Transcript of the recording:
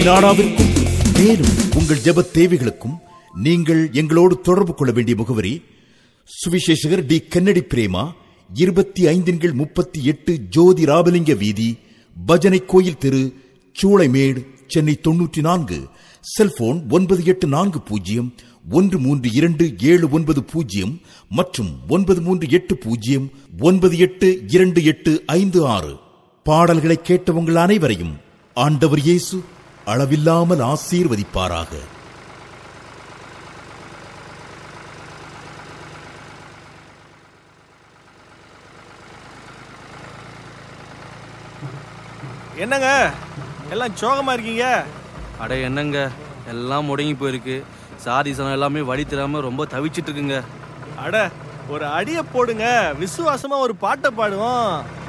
நாடாவிற்கும் மேலும் உங்கள் ஜெப தேவைகளுக்கும் நீங்கள் எங்களோடு தொடர்பு கொள்ள வேண்டிய முகவரி சுவிசேஷகர் டி கன்னடி பிரேமா இருபத்தி ஐந்தின்கள் முப்பத்தி எட்டு ஜோதி ராபலிங்க வீதி பஜனை கோயில் தெரு சூளைமேடு சென்னை தொன்னூற்றி நான்கு செல்போன் ஒன்பது எட்டு நான்கு பூஜ்ஜியம் ஒன்று மூன்று இரண்டு ஏழு ஒன்பது பூஜ்ஜியம் மற்றும் ஒன்பது மூன்று எட்டு பூஜ்ஜியம் ஒன்பது எட்டு இரண்டு எட்டு ஐந்து ஆறு பாடல்களை கேட்ட உங்கள் அனைவரையும் ஆண்டவர் இயேசு அளவில்லாமல் ஆசீர்வதிப்பாராக என்னங்க எல்லாம் சோகமா இருக்கீங்க அட என்னங்க எல்லாம் முடங்கி போயிருக்கு சாதி சனம் எல்லாமே வழி தெரியாம ரொம்ப தவிச்சிட்டு இருக்குங்க அட ஒரு அடிய போடுங்க விசுவாசமா ஒரு பாட்டை பாடுவோம்